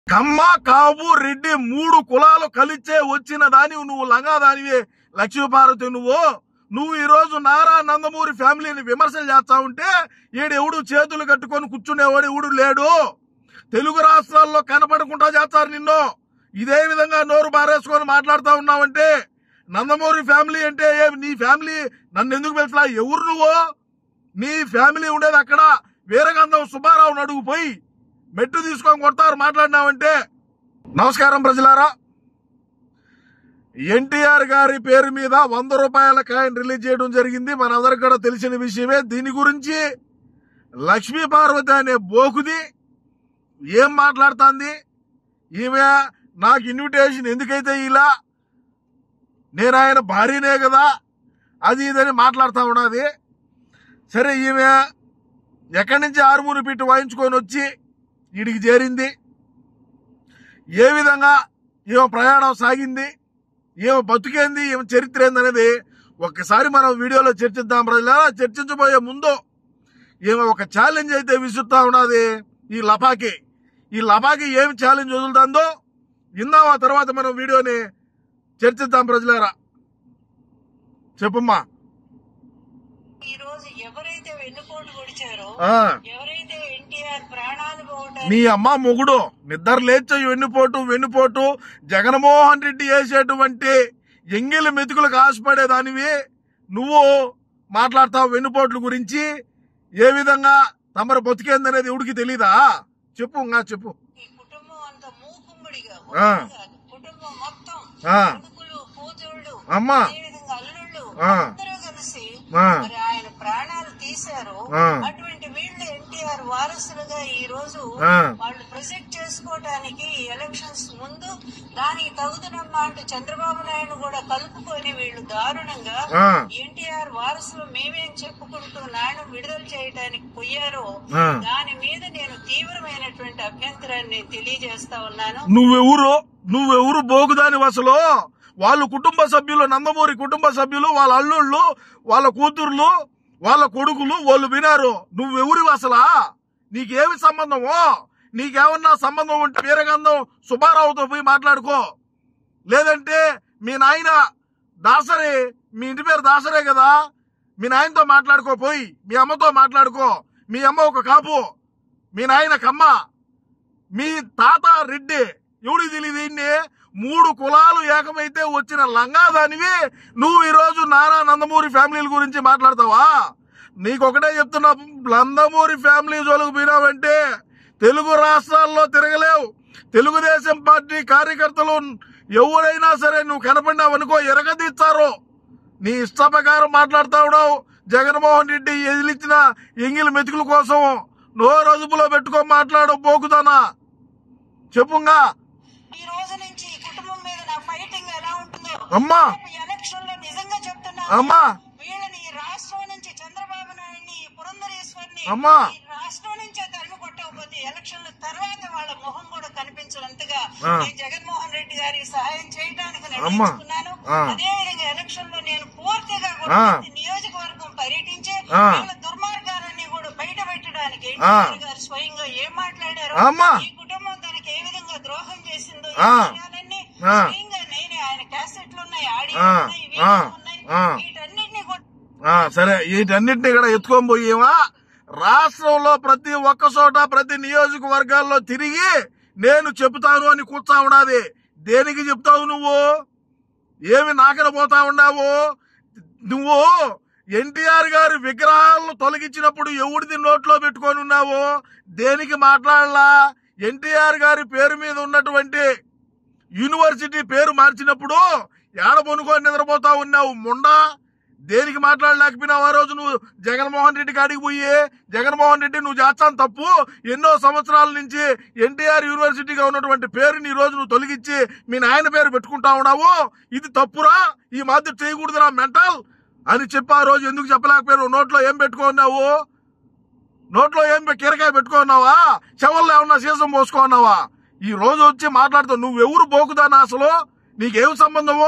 కమ్మ కాపు రెడ్డి మూడు కులాలు కలిచే వచ్చిన దాని నువ్వు లంగా దానివి లక్ష్మీపార్వతి నువ్వు నువ్వు ఈ రోజు నారా నందమూరి ఫ్యామిలీని విమర్శలు చేస్తా ఉంటే ఈడెవడు చేతులు కట్టుకొని కూర్చునేవాడు ఎవడు లేడు తెలుగు రాష్ట్రాల్లో కనపడకుండా చేస్తారు నిన్ను ఇదే విధంగా నోరు బారేసుకొని మాట్లాడుతా ఉన్నావంటే నందమూరి ఫ్యామిలీ అంటే ఏమి నీ ఫ్యామిలీ నన్ను ఎందుకు పిలిచలా ఎవరు నువ్వు నీ ఫ్యామిలీ ఉండేది అక్కడ వీరగంధం సుబ్బారావు అడుగు పోయి మెట్టు తీసుకొని కొడతారు మాట్లాడినావంటే నమస్కారం ప్రజలారా ఎన్టీఆర్ గారి పేరు మీద వంద రూపాయల కాయిన్ రిలీజ్ చేయడం జరిగింది మనందరికి కూడా తెలిసిన విషయమే దీని గురించి లక్ష్మీ పార్వతి అనే బోకుది ఏం మాట్లాడుతుంది ఈమె నాకు ఇన్విటేషన్ ఎందుకైతే ఇలా నేను ఆయన భార్యనే కదా అది ఇదని మాట్లాడుతూ ఉన్నది సరే ఈమె ఎక్కడి నుంచి ఆరుమూరు పిట్టు వాయించుకొని వచ్చి వీడికి చేరింది ఏ విధంగా ఈమె ప్రయాణం సాగింది ఈమె బతుకేంది ఈమె చరిత్ర ఏందనేది ఒక్కసారి మనం వీడియోలో చర్చిద్దాం ప్రజలారా చర్చించబోయే ముందు ఈమె ఒక ఛాలెంజ్ అయితే విసురుతా ఉన్నది ఈ లపాకి ఈ లపాకి ఏమి ఛాలెంజ్ వదులుతుందో విందాం ఆ తర్వాత మనం వీడియోని చర్చిద్దాం ప్రజలారా చెప్పమ్మా ఈ రోజు ఎవరైతే వెన్నుపోటు పొడిచారో ఆ, ఎవరైతే ఎన్టీఆర్ ప్రాణాలు పోవటానికి నీ అమ్మ మొగుడు నిద్ర లేచ వెన్నుపోటు వెన్నుపోటు జగన్మోహన్ రెడ్డి వేసేటువంటి ఎంగిలి మెతుకులకు ఆశపడేదానివి నువ్వు మాట్లాడతావు వెన్నుపోట్ల గురించి ఏ విధంగా తమరు బతికేందనేది ఎవడికి తెలీదా చెప్పు ఇంకా చెప్పు ఈ కుటుంబం అంతా మూకుమ్మడిగా ఆ. ఒకరు కాదు, కుటుంబం మొత్తం ఆ. కొడుకులు కూతుళ్ళు అమ్మా. అదేవిధంగా అల్లుళ్ళు ఆ. అందరూ కలిసి ఆ. మరి ఆయన ప్రాణాలు తీశారు ఆ. అటువంటి వీళ్ళు ఎన్టీఆర్ వారసులుగా ఈ రోజు ఆ. వాళ్ళు ప్రొజెక్ట్ చేసుకోవటానికి ఎలక్షన్స్ ముందు దానికి తగుదనమ్మా అంటూ చంద్రబాబు నాయుడు కూడా కలుపుకొని వీళ్ళు దారుణంగా ఆ. ఎన్టీఆర్ వారసులు మేమేం చెప్పుకుంటూ నాయన విడుదల చేయడానికి పోయారో ఆ. దాని మీద నేను తీవ్రమైనటువంటి అభ్యంతరాన్ని తెలియజేస్తా ఉన్నాను నువ్వెవరు నువ్వెవరు బోగుదాని అసలు వాళ్ళు కుటుంబ సభ్యులు నందమూరి కుటుంబ సభ్యులు వాళ్ళ అల్లుళ్ళు వాళ్ళ కూతుర్లు వాళ్ళ కొడుకులు వాళ్ళు వినారు నువ్వెవరు అసలా నీకేమి సంబంధమో నీకేమన్నా సంబంధం ఉంటే వీరగంధం సుబ్బారావుతో పోయి మాట్లాడుకో లేదంటే మీ నాయన దాసరి మీ ఇంటి పేరు దాసరే కదా మీ నాయనతో మాట్లాడుకో పోయి మీ అమ్మతో మాట్లాడుకో మీ అమ్మ ఒక కాపు మీ నాయన కమ్మ మీ తాత రెడ్డి ఎవడికి తెలియదు ఈయన్ని? మూడు కులాలు ఏకమైతే వచ్చిన లంగాదానివి నువ్వు ఈరోజు నారా నందమూరి ఫ్యామిలీల గురించి మాట్లాడతావా నీకొకటే చెప్తున్నా నందమూరి ఫ్యామిలీ జోలికి పోయినావంటే తెలుగు రాష్ట్రాల్లో తిరగలేవు తెలుగుదేశం పార్టీ కార్యకర్తలు ఎవరైనా సరే నువ్వు కనపడినావనుకో ఎరగదీస్తారు నీ ఇష్ట ప్రకారం మాట్లాడుతా ఉన్నావు జగన్మోహన్ రెడ్డి ఎదిలిచ్చిన ఎంగిలి మెతుకుల కోసం నోరు అదుపులో పెట్టుకొని మాట్లాడు పోకుతానా చెప్పుంగా ఈ రోజు నుంచి ఈ కుటుంబం మీద నా ఫైటింగ్ ఎలా ఉంటుందో అమ్మా ఎలక్షన్ లో నిజంగా చెప్తున్నా అమ్మా వీళ్ళని ఈ రాష్ట్రం నుంచి చంద్రబాబు నాయుడిని ఈ పురంధరేశ్వరిని అమ్మా. ఈ రాష్ట్రం నుంచే తరిమి కొట్టకపోతే ఎలక్షన్ల తర్వాత వాళ్ళ మొహం కూడా కనిపించినంతగా ఆ. నేను జగన్మోహన్ రెడ్డి గారికి సహాయం చేయడానికి అమ్మా. నిర్ణయించుకున్నాను ఆ. అదే విధంగా ఎలక్షన్ లో నేను పూర్తిగా కూడా ఆ. ప్రతి నియోజకవర్గం పర్యటించి ఆ. వీళ్ళ దుర్మార్గాలన్నీ కూడా బయట పెట్టడానికి ఆ. ఎన్టీఆర్ గారు స్వయంగా ఏం మాట్లాడారు అమ్మా. ఈ కుటుంబం తనకి ఏ విధంగా ద్రోహం చేసిందో ఈ ఆ. విషయాలన్నీ ఆ. స్వయంగా నేనే ఆయన క్యాసెట్లు ఉన్నాయి ఆడియో ఆ. ఉన్నాయి ఆ. వీడియో ఉన్నాయి ఆ. వీటన్నిటిని కూడా ఆ, సరే వీటన్నిటిని ఇక్కడ ఎత్తుకొని పోయేవా రాష్ట్రంలో ప్రతి ఒక్క చోట ప్రతి నియోజకవర్గాల్లో తిరిగి నేను చెబుతాను అని కూర్చా ఉన్నది దేనికి చెప్తావు నువ్వు ఏమి నాకన పోతా ఉన్నావు నువ్వు ఎన్టీఆర్ గారి విగ్రహాలను తొలగించినప్పుడు ఎవడిది నోట్లో పెట్టుకొని ఉన్నావు దేనికి మాట్లాడలా ఎన్టీఆర్ గారి పేరు మీద ఉన్నటువంటి యూనివర్సిటీ పేరు మార్చినప్పుడు ఏడ పొనుకొని నిద్రపోతా ఉన్నావు ముండా దేనికి మాట్లాడలేకపోయినావు ఆ రోజు నువ్వు జగన్మోహన్ రెడ్డి కాడికి పోయి జగన్మోహన్ రెడ్డి నువ్వు చేస్తాను తప్పు ఎన్నో సంవత్సరాల నుంచి ఎన్టీఆర్ యూనివర్సిటీగా ఉన్నటువంటి పేరుని ఈ రోజు నువ్వు తొలగించి మీ నాయన పేరు పెట్టుకుంటా ఉన్నావు ఇది తప్పురా ఈ మాదిరి చేయకూడదురా మెంటల్ అని చెప్పి ఆ రోజు ఎందుకు చెప్పలేకపోయావు నోట్లో ఏం పెట్టుకున్నావు నోట్లో ఏం పె- కీరకాయ పెట్టుకున్నావా చెవుల్లో ఏమన్నా సీసం పోసుకున్నావా ఈ రోజు వచ్చి మాట్లాడుతావు నువ్వెవరు పోకుదానా అసలు నీకేం సంబంధము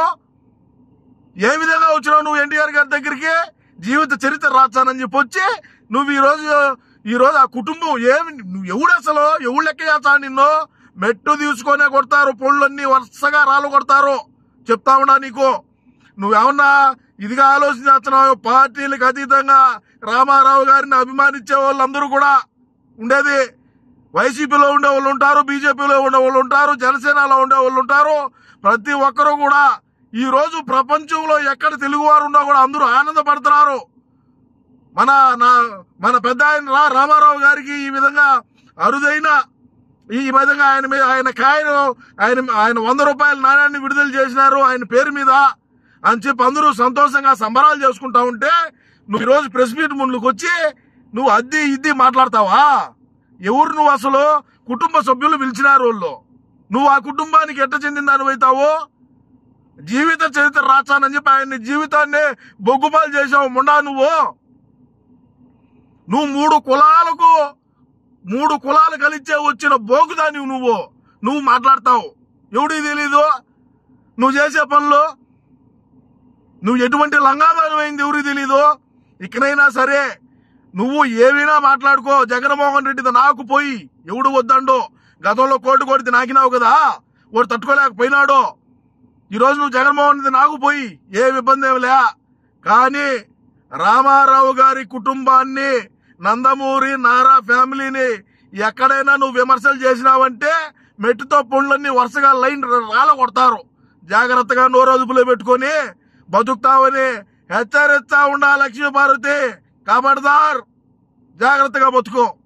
ఏ విధంగా వచ్చినావు నువ్వు ఎన్టీఆర్ గారి దగ్గరికి జీవిత చరిత్ర రాచానని చెప్పి వచ్చి నువ్వు ఈ రోజు ఈ రోజు ఆ కుటుంబం ఏమి నువ్వు ఎవడు అసలు ఎవడు లెక్క చేస్తా నిన్ను మెట్టు తీసుకొనే కొడతారు పొళ్ళన్నీ వరుసగా రాళ్ళు కొడతారు చెప్తా ఉన్నా నీకు నువ్వేమన్నా ఇదిగా ఆలోచించేస్తున్నావు పార్టీలకు అతీతంగా రామారావు గారిని అభిమానించే వాళ్ళందరూ కూడా ఉండేది వైసీపీలో ఉండే వాళ్ళు ఉంటారు బీజేపీలో ఉండే వాళ్ళు ఉంటారు జనసేనలో ఉండే వాళ్ళు ఉంటారు ప్రతి ఒక్కరూ కూడా ఈ రోజు ప్రపంచంలో ఎక్కడ తెలుగువారు ఉన్నా కూడా అందరూ ఆనందపడుతున్నారు మన నా మన పెద్ద ఆయన రా రామారావు గారికి ఈ విధంగా అరుదైన ఈ విధంగా ఆయన మీద ఆయన కాయను ఆయన ఆయన వంద రూపాయల నాణ్యాన్ని విడుదల చేసినారు ఆయన పేరు మీద అని చెప్పి అందరూ సంతోషంగా సంబరాలు చేసుకుంటా ఉంటే నువ్వు ఈరోజు ప్రెస్ మీట్ ముందుకు వచ్చి నువ్వు అద్ది ఇద్ది మాట్లాడతావా ఎవరు నువ్వు అసలు కుటుంబ సభ్యులు పిలిచినారు వాళ్ళు నువ్వు ఆ కుటుంబానికి ఎట్ట చెందిన దాని అవుతావు జీవిత చరిత్ర రాచానని చెప్పి ఆయన్ని జీవితాన్ని బొగ్గుపాలు చేసావు ముండా నువ్వు నువ్వు మూడు కులాలకు మూడు కులాలు కలిచే వచ్చిన బోగుదాని నువ్వు నువ్వు మాట్లాడతావు ఎవడికి తెలీదు నువ్వు చేసే పనులు నువ్వు ఎటువంటి లంగాదానం అయింది ఎవరికి తెలీదు ఇకనైనా సరే నువ్వు ఏమైనా మాట్లాడుకో జగన్మోహన్ రెడ్డితో నాకు పోయి ఎవడు వద్దండో గతంలో కోటి కోటి నాకినావు కదా వాడు తట్టుకోలేకపోయినాడు ఈరోజు నువ్వు జగన్మోహన్ రెడ్డి నాకు పోయి ఏ ఇబ్బంది ఏమి లే కానీ రామారావు గారి కుటుంబాన్ని నందమూరి నారా ఫ్యామిలీని ఎక్కడైనా నువ్వు విమర్శలు చేసినావంటే మెట్టుతో పుండ్లన్నీ వరుసగా లైన్ రాల కొడతారు జాగ్రత్తగా నోరోజుపులో పెట్టుకొని బతుకుతావని హెచ్చరిస్తా ఉండా లక్ష్మీపార్వతి కాబడదార్ జాగ్రత్తగా బతుకో